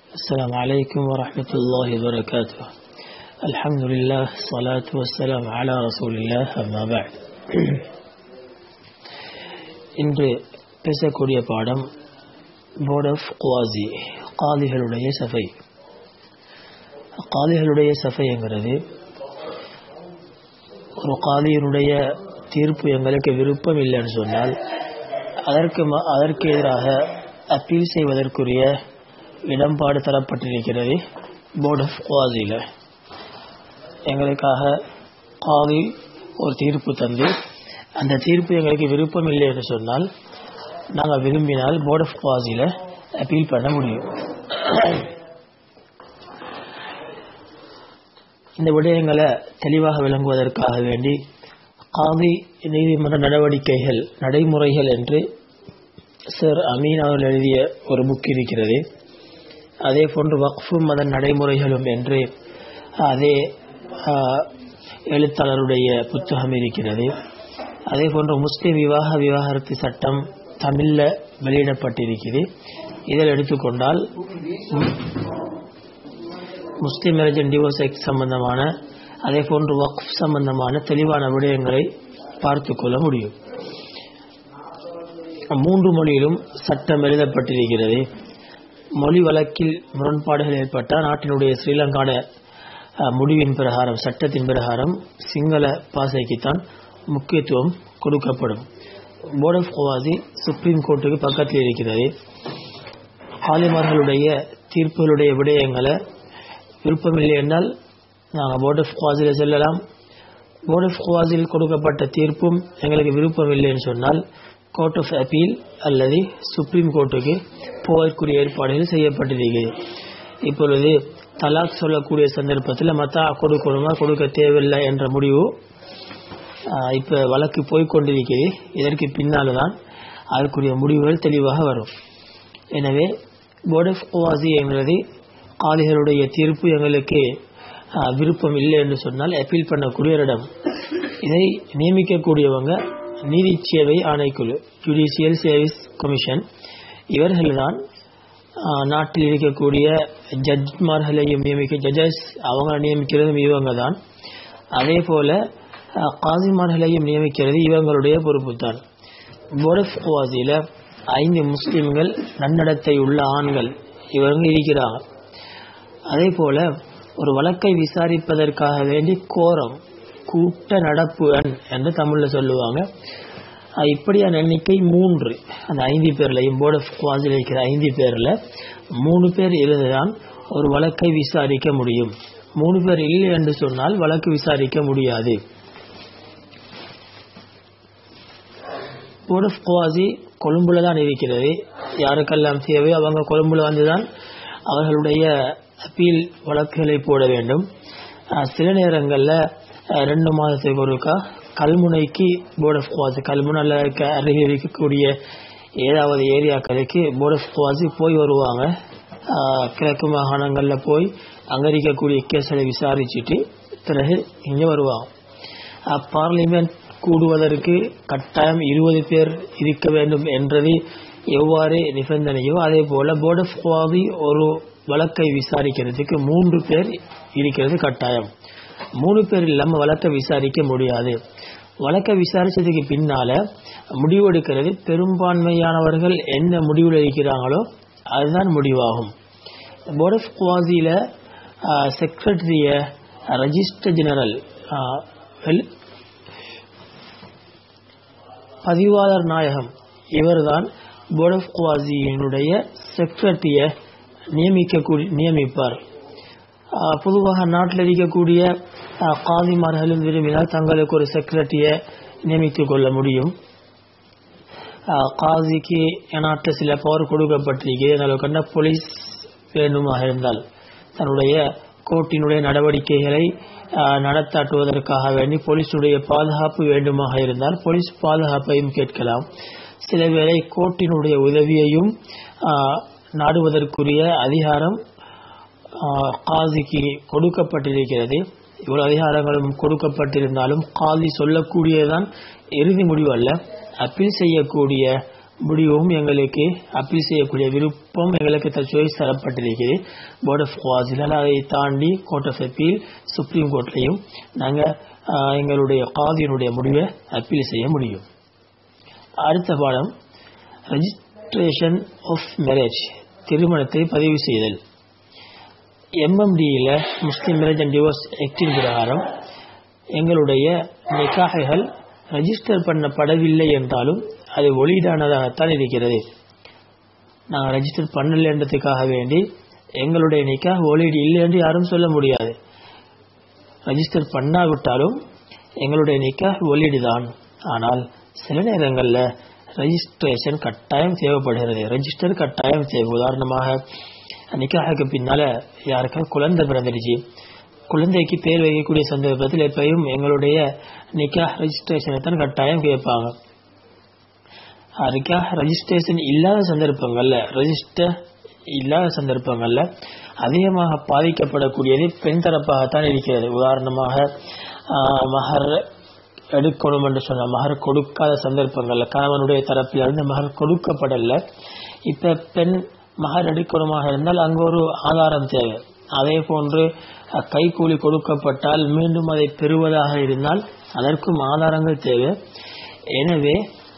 السلام عليكم ورحمة الله وبركاته الحمد لله الصلاة والسلام على رسول الله أما بعد இன்று பேசக்கூடிய பாடம் போர்ட் ஆஃப் குவாசி காதிகளுடைய சபை காதிகளுடைய சபைங்கிறது ஒரு காதியினுடைய தீர்ப்பு எங்களுக்கு விருப்பம் இல்லைன்னு சொன்னால் அதற்கு ம- அதற்கு எதிராக அப்பீல் செய்வதற்குரிய இடம்பாடு தரப்பட்டிருக்கிறது போர்ட் ஆஃப் குவாசியில் எங்களுக்காக காதி ஒரு தீர்ப்பு தந்து அந்த தீர்ப்பு எங்களுக்கு விருப்பம் இல்லை என்று சொன்னால் நாங்கள் விரும்பினால் போர்ட் ஆஃப் குவாசியில் அப்பீல் பண்ண முடியும் இந்த விடயங்களை தெளிவாக விளங்குவதற்காக வேண்டி காதி நீதிமன்ற நடவடிக்கைகள் நடைமுறைகள் என்று சர் அமீன் அவர்கள் எழுதிய ஒரு புக் இருக்கிறது அதே போன்று வக்ஃபும் அதன் நடைமுறைகளும் என்று அதே ஆ, எழுத்தாளருடைய புத்தகம் இருக்கிறது அதே போன்று முஸ்லிம் விவாக விவாகரத்து சட்டம் தமிழில் வெளியிடப்பட்டிருக்கிறது இதில் எடுத்துக்கொண்டால் மு- Muslim marriage and divorce act சம்பந்தமான அதே போன்று வக்ஃப் சம்பந்தமான தெளிவான விடயங்களை பார்த்து கொள்ள முடியும் மூன்று மொழியிலும் சட்டம் எழுதப்பட்டிருக்கிறது மொழி வழக்கில் முரண்பாடுகள் ஏற்பட்டால் நாட்டினுடைய ஸ்ரீலங்கான அஹ், முடிவின் பிரகாரம் சட்டத்தின் பிரகாரம் சிங்கள பாசைக்குத்தான் முக்கியத்துவம் கொடுக்கப்படும் போர்ட் ஆஃப் குவாசி சுப்ரீம் கோர்ட்டுக்கு பக்கத்தில் இருக்கிறது ஆலிமார்களுடைய தீர்ப்புகளுடைய விடயங்களை விருப்பமில்லை என்றால் நாங்கள் போர்ட் ஆஃப் குவாசியில் செல்லலாம் போர்ட் ஆஃப் குவாசில் கொடுக்கப்பட்ட தீர்ப்பும் எங்களுக்கு விருப்பம் இல்லைன்னு சொன்னால் கோர்ட் ஆஃப் அப்பீல் அல்லது சுப்ரீம் கோர்ட்டுக்கு போவதற்குரிய ஏற்பாடுகள் செய்யப்பட்டிருக்கிறது இப்பொழுது தலாக் சொல்லக்கூடிய சந்தர்ப்பத்தில் மத்தா கொடுக்கணுமா கொடுக்க தேவையில்லை என்ற முடிவு ஆஹ், இப்ப வழக்கு போய்க்கொண்டிருக்கிறது இதற்கு பின்னால் தான் அதற்குரிய முடிவுகள் தெளிவாக வரும் எனவே போர்ட் ஆஃப் குவாசி என்கிறது காதிகளுடைய தீர்ப்பு எங்களுக்கு ஆஹ், விருப்பம் இல்லை என்று சொன்னால் அப்பீல் பண்ணக்கூடிய ஒரு இடம் இதை நியமிக்கக்கூடியவங்க நீதி சேவை ஆணைக்குழு ஜுடிஷியல் சர்வீஸ் கமிஷன் இவர்கள்தான் ஆஹ், நாட்டில் இருக்கக்கூடிய ஜட்ஜ்மார்களையும் நியமிக்க ஜட்ஜஸ் அவங்க நியமிக்கிறதும் இவங்க தான் அதே போல ஆஹ், காசிமார்களையும் நியமிக்கிறது இவங்களுடைய பொறுப்பு தான் போர்ட் ஆஃப் குவாசியில் ஐந்து முஸ்லிம்கள் நன்னடத்தை உள்ள ஆண்கள் இவங்க இருக்கிறாங்க அதே போல ஒரு வழக்கை விசாரிப்பதற்காக வேண்டி கோரம் கூட்ட நடப்பு எண் என்று தமிழ்ல சொல்லுவாங்க அஹ் இப்படியான எண்ணிக்கை மூன்று அந்த ஐந்து பேர்லையும் போர்ட் ஆஃப் குவாசில் இருக்கிற ஐந்து பேர்ல மூணு பேர் இருந்துதான் ஒரு வழக்கை விசாரிக்க முடியும் மூணு பேர் இல்லை என்று சொன்னால் வழக்கு விசாரிக்க முடியாது போர்ட் ஆஃப் குவாசி கொழும்புல தான் இருக்கிறது யாருக்கெல்லாம் தேவை அவங்க கொழும்புல வந்துதான் அவர்களுடைய அப்பீல் வழக்குகளை போட வேண்டும் அஹ் சில நேரங்களில் ரெண்டு மாதத்துக்கு ஒருக்கா கல்முனைக்கு போர்ட் ஆஃப் குவாசி கல்முனையில் இருக்க அருகே இருக்கக்கூடிய ஏழாவது ஏரியாக்களுக்கு போர்ட் ஆஃப் குவாசி போய் வருவாங்க அஹ் கிழக்கு மாகாணங்களில் போய் அங்கே இருக்கக்கூடிய கேஸை விசாரிச்சுட்டு பிறகு இங்கே வருவாங்க அஹ் பார்லிமெண்ட் கூடுவதற்கு கட்டாயம் இருபது பேர் இருக்க வேண்டும் என்றது எவ்வாறு நிபந்தனையோ அதே போல போர்ட் ஆஃப் குவாதி ஒரு வழக்கை விசாரிக்கிறதுக்கு மூன்று பேர் இருக்கிறது கட்டாயம் மூணு பேர் இல்லாம வழக்கை விசாரிக்க முடியாது வழக்கை விசாரிச்சதுக்கு பின்னால முடிவெடுக்கிறது பெரும்பான்மையானவர்கள் என்ன முடிவில் இருக்கிறாங்களோ அதுதான் முடிவாகும் போர்ட் ஆஃப் குவாசியில செக்ரட்டரிய ரெஜிஸ்டர் ஜெனரல் பதிவாளர் நாயகம் இவர்தான் போர்ட் ஆஃப் குவாசியினுடைய செக்ரட்டரியை நியமிக்கக்கூடிய நியமிப்பார் ஆஹ் பொதுவாக நாட்டில் இருக்கக்கூடிய ஆஹ் காதிமார்களும் விரும்பினால் தங்களுக்கு ஒரு செக்ரட்டரியை நியமித்துக் கொள்ள முடியும் ஆஹ் காதிக்கு நாட்டில் சில பவர் கொடுக்கப்பட்டிருக்கிறது அதில் கண்ட போலீஸ் வேண்டுமாக இருந்தால் தன்னுடைய கோர்ட்டினுடைய நடவடிக்கைகளை ஆஹ் நடத்தாட்டுவதற்காக வேண்டி போலீஸுடைய பாதுகாப்பு வேண்டுமாக இருந்தால் போலீஸ் பாதுகாப்பையும் கேட்கலாம் சில வேளை கோர்ட்டினுடைய உதவியையும் ஆஹ் நாடுவதற்குரிய அதிகாரம் ஆஹ் காதிக்கு கொடுக்கப்பட்டிருக்கிறது இவ்வளவு அதிகாரங்களும் கொடுக்கப்பட்டிருந்தாலும் காதி சொல்லக்கூடியதான் இறுதி முடிவு அல்ல அப்பீல் செய்யக்கூடிய முடிவும் எங்களுக்கு அப்பீல் செய்யக்கூடிய விருப்பம் எங்களுக்கு சாய்ஸ் தரப்பட்டிருக்கிறது போர்ட் ஆஃப் குவாசிலால் அதை தாண்டி கோர்ட் ஆஃப் அப்பீல் சுப்ரீம் கோர்ட்லையும் நாங்கள் எங்களுடைய காதியினுடைய முடிவை அப்பீல் செய்ய முடியும் அடுத்த பாடம் ரெஜிஸ்ட்ரேஷன் ஆஃப் மேரேஜ் திருமணத்தை பதிவு செய்தல் எம்எம்டியில் முஸ்லீம் மேரேஜ் அண்ட் டிவோர்ஸ் ஆக்டின் பிரகாரம் எங்களுடைய நிக்காகைகள் ரெஜிஸ்டர் பண்ணப்படவில்லை என்றாலும் அது ஒளிடானதாகத்தான் இருக்கிறது நாங்கள் ரெஜிஸ்டர் பண்ணலன்றதுக்காக வேண்டி எங்களுடைய நிக்கா ஒளிடு இல்லை என்று யாரும் சொல்ல முடியாது ரெஜிஸ்டர் பண்ணாவிட்டாலும் எங்களுடைய நிக்கா ஒளிடு தான் ஆனால் சில நேரங்களில் ரெஜிஸ்ட்ரேஷன் கட்டாயம் தேவைப்படுகிறது ரெஜிஸ்டர் கட்டாயம் தேவை உதாரணமாக நிக்காக பின்னால யாருக்கும் குழந்தை பிறந்துடுச்சு குழந்தைக்கு பேர் வைக்கக்கூடிய சந்தர்ப்பத்தில் எப்பயும் எங்களுடைய நிக்கா ரெஜிஸ்ட்ரேஷனை தான் கட்டாயம் கேட்பாங்க நிக்கா ரெஜிஸ்ட்ரேஷன் இல்லாத சந்தர்ப்பங்கள்ல ரெஜிஸ்டர் இல்லாத சந்தர்ப்பங்கள்ல அதிகமாக பாதிக்கப்படக்கூடியது பெண் தரப்பாகத்தான் இருக்கிறது உதாரணமாக மகர் எடுக்கணும் என்று சொன்ன மகர் கொடுக்காத சந்தர்ப்பங்கள்ல கணவனுடைய தரப்பில் இருந்து மகர் கொடுக்கப்படல இப்ப பெண் மகர் எடுக்கணுமாக இருந்தால் அங்கு ஒரு ஆதாரம் தேவை அதே போன்று கைக்கூலி கொடுக்கப்பட்டால் மீண்டும் அதை பெறுவதாக இருந்தால் அதற்கும் ஆதாரங்கள் தேவை எனவே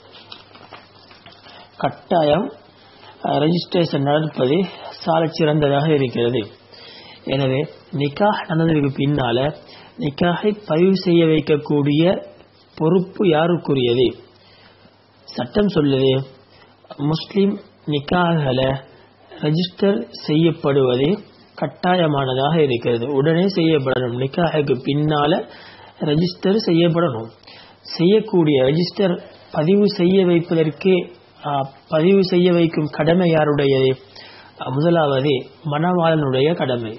கட்டாயம் ரெஜிஸ்ட்ரேஷன் நடப்பது சால சிறந்ததாக இருக்கிறது எனவே நிக்கா நடந்ததுக்கு பின்னால நிக்காகை பதிவு செய்ய வைக்கக்கூடிய பொறுப்பு யாருக்குரியது சட்டம் சொல்லுது முஸ்லிம் நிக்காகளை ரெஜிஸ்டர் செய்யப்படுவது கட்டாயமானதாக இருக்கிறது உடனே செய்யப்படணும் நிக்காஹுக்கு பின்னால ரெஜிஸ்டர் செய்யப்படணும் செய்யக்கூடிய ரெஜிஸ்டர் பதிவு செய்ய வைப்பதற்கு பதிவு செய்ய வைக்கும் கடமை யாருடையது முதலாவது மணவாளனுடைய கடமை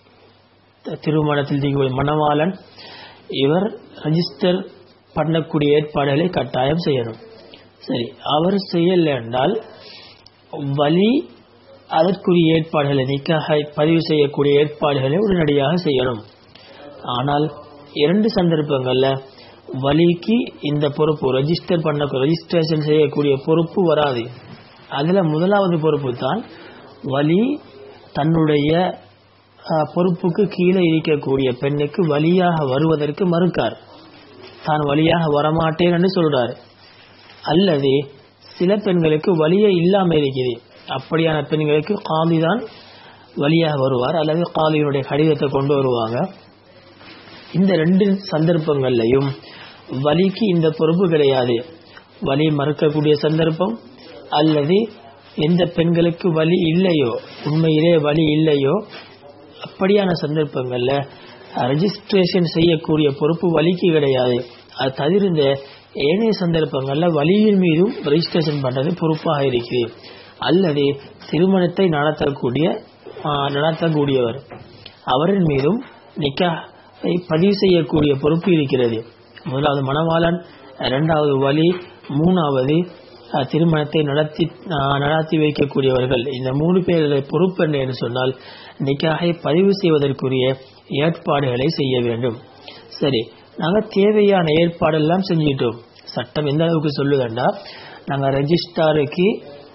திருமணத்தில் மணவாளன் இவர் ரெஜிஸ்டர் பண்ணக்கூடிய ஏற்பாடுகளை கட்டாயம் செய்யணும் சரி அவர் செய்யல என்றால் வழி அதற்குரிய ஏற்பாடுகளை நிக்காக பதிவு செய்யக்கூடிய ஏற்பாடுகளை உடனடியாக செய்யணும் ஆனால் இரண்டு சந்தர்ப்பங்கள்ல வலிக்கு இந்த பொறுப்பு ரெஜிஸ்டர் பண்ண ரெஜிஸ்ட்ரேஷன் செய்யக்கூடிய பொறுப்பு வராது அதுல முதலாவது பொறுப்பு தான் வலி தன்னுடைய பொறுப்புக்கு கீழே இருக்கக்கூடிய பெண்ணுக்கு வழியாக வருவதற்கு மறுக்கார் தான் வழியாக வரமாட்டேன் என்று சொல்றார் அல்லது சில பெண்களுக்கு வழியே இல்லாம இருக்குது அப்படியான பெண்களுக்கு காலி தான் வழியாக வருவார் அல்லது காலியினுடைய கடிதத்தை கொண்டு வருவாங்க இந்த ரெண்டு சந்தர்ப்பங்கள்லையும் வலிக்கு இந்த பொறுப்பு கிடையாது வலி மறுக்கக்கூடிய சந்தர்ப்பம் அல்லது எந்த பெண்களுக்கு வலி இல்லையோ உண்மையிலே வலி இல்லையோ அப்படியான சந்தர்ப்பங்கள்ல ரெஜிஸ்ட்ரேஷன் செய்யக்கூடிய பொறுப்பு வலிக்கு கிடையாது அது தவிர்ந்த ஏனைய சந்தர்ப்பங்கள்ல வலியின் மீதும் ரெஜிஸ்ட்ரேஷன் பண்றது பொறுப்பாக இருக்குது அல்லது திருமணத்தை நடத்தக்கூடிய நடத்தக்கூடியவர் அவரின் மீதும் நிக்கா பதிவு செய்யக்கூடிய பொறுப்பு இருக்கிறது முதலாவது மணவாளன் இரண்டாவது வழி மூணாவது திருமணத்தை நடத்தி நடத்தி வைக்கக்கூடியவர்கள் இந்த மூணு பேருடைய பொறுப்பு என்ன என்று சொன்னால் நிக்காகை பதிவு செய்வதற்குரிய ஏற்பாடுகளை செய்ய வேண்டும் சரி நாங்கள் தேவையான ஏற்பாடெல்லாம் செஞ்சிட்டோம் சட்டம் எந்த அளவுக்கு சொல்லுதண்டா நாங்கள் ரெஜிஸ்டாருக்கு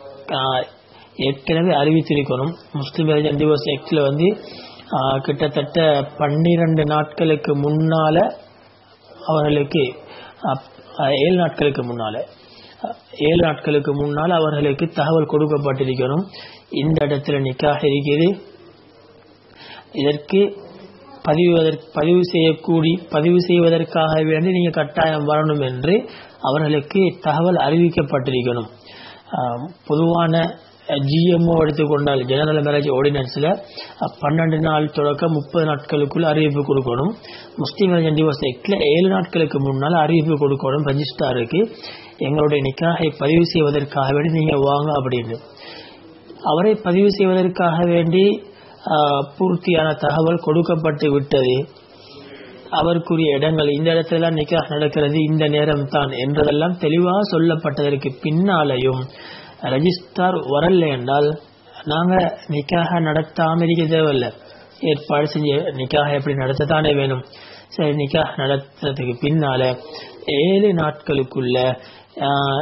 ஏற்கனவே அறிவித்திருக்கணும் முஸ்லீம் மேரேஜ் அண்ட் டிவோர்ஸ் ஆக்டில் வந்து கிட்டத்தட்ட பன்னிரண்டு நாட்களுக்கு முன்னால அவர்களுக்கு ஏழு நாட்களுக்கு முன்னால ஏழு நாட்களுக்கு முன்னால் அவர்களுக்கு தகவல் கொடுக்கப்பட்டிருக்கணும் இந்த இடத்துல நிக்காக இருக்கிறது இதற்கு பதிவுவதற்கு பதிவு செய்யக்கூடி பதிவு செய்வதற்காக வேண்டி நீங்க கட்டாயம் வரணும் என்று அவர்களுக்கு தகவல் அறிவிக்கப்பட்டிருக்கணும் பொதுவான ஜிஎம்ஓ எடுத்துக்கொண்டால் ஜெனரல் மேரேஜ் ஆர்டினன்ஸில் பன்னெண்டு நாள் தொடக்கம் முப்பது நாட்களுக்குள் அறிவிப்பு கொடுக்கணும் முஸ்லீம் மேரேஜ் அண்ட் டிவோர்ஸ் ஆக்டில் ஏழு நாட்களுக்கு முன்னால் அறிவிப்பு கொடுக்கணும் ரெஜிஸ்டாருக்கு எங்களுடைய நிக்காகை பதிவு செய்வதற்காக வேண்டி நீங்கள் வாங்க அப்படின்னு அவரை பதிவு செய்வதற்காக வேண்டி பூர்த்தியான தகவல் கொடுக்கப்பட்டு விட்டது அவருக்குரிய இடங்கள் இந்த இடத்துல நிக்கா நடக்கிறது இந்த நேரம் தான் என்றதெல்லாம் தெளிவாக சொல்லப்பட்டதற்கு பின்னாலையும் ரெஜிஸ்டார் வரல என்றால் நாங்க நிக்காக நடத்தாம இருக்க தேவையில்ல ஏற்பாடு செஞ்சு நிக்காக எப்படி நடத்தத்தானே வேணும் சரி நிக்காக நடத்துறதுக்கு பின்னால ஏழு நாட்களுக்குள்ள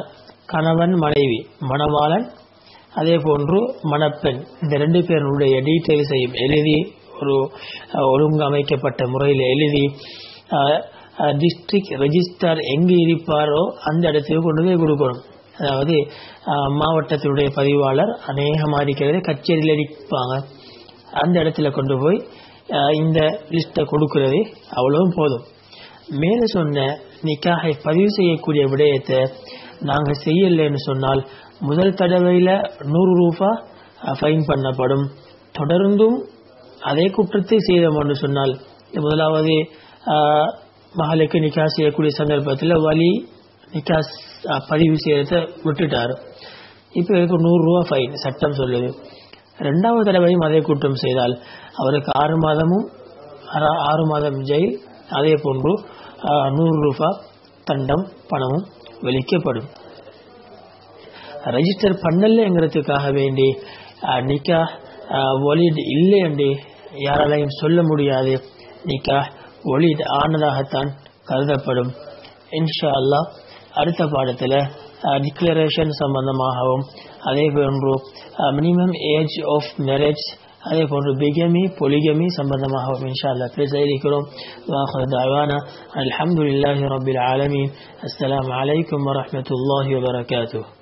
கணவன் மனைவி மணவாளன் அதே போன்று மணப்பெண் இந்த ரெண்டு பேருடைய டீட்டெயில்ஸையும் எழுதி ஒரு அஹ், ஒழுங்கமைக்கப்பட்ட முறையில் எழுதி டிஸ்ட்ரிக்ட் ரெஜிஸ்டார் எங்கு இருப்பாரோ அந்த இடத்துக்கு கொண்டு போய் கொடுக்கணும் அதாவது அஹ், மாவட்டத்தினுடைய பதிவாளர் அநேகமாக இருக்கிறது கச்சேரியில் இருப்பாங்க அந்த இடத்துல கொண்டு போய் அஹ், இந்த லிஸ்ட்டை கொடுக்கிறது அவ்வளவும் போதும் மேலே சொன்ன நிக்காகை பதிவு செய்யக்கூடிய விடயத்தை நாங்கள் செய்யலைன்னு சொன்னால் முதல் தடவையில் நூறு ரூபா ஃபைன் பண்ணப்படும் தொடர்ந்தும் அதே குற்றத்தை செய்தோம்னு சொன்னால் முதலாவது ஆஹ், மகளுக்கு நிக்கா செய்யக்கூடிய சந்தர்ப்பத்தில் வலி நிக்கா ஆஹ், பதிவு செய்யறத விட்டுட்டார் இப்போ இதுக்கு நூறுரூவா ஃபைன் சட்டம் சொல்லுது ரெண்டாவது தடவையும் அதே குற்றம் செய்தால் அவருக்கு ஆறு மாதமும் ஆறா- ஆறு மாதம் ஜெயில் அதே போன்று ஆஹ், நூறு ரூபா தண்டம் பணமும் வெளிக்கப்படும் ரெஜிஸ்டர் பண்ணலங்கிறதுக்காக வேண்டி அஹ், நிக்கா ஒலிட் இல்லை என்று யாராலையும் சொல்ல முடியாது நிக்கா ஒலிட் ஆனதாகத்தான் கருதப்படும் இன்ஷா அல்லாஹ் அடுத்த பாடத்தில் டிக்ளரேஷன் சம்பந்தமாகவும் அதே போன்று மினிமம் ஏஜ் ஆஃப் மேரேஜ் அதே போன்று பிகமி பொலிகமி சம்பந்தமாகவும் இன்ஷா அல்லாஹ் பேச இருக்கிறோம் வாஹர் தாவானா அல்ஹம்துலில்லாஹி ரபில் ஆலமீன் அஸ்ஸலாமு அலைக்கும் வரஹ்மத்துல்லாஹி வபரகாத்துஹ்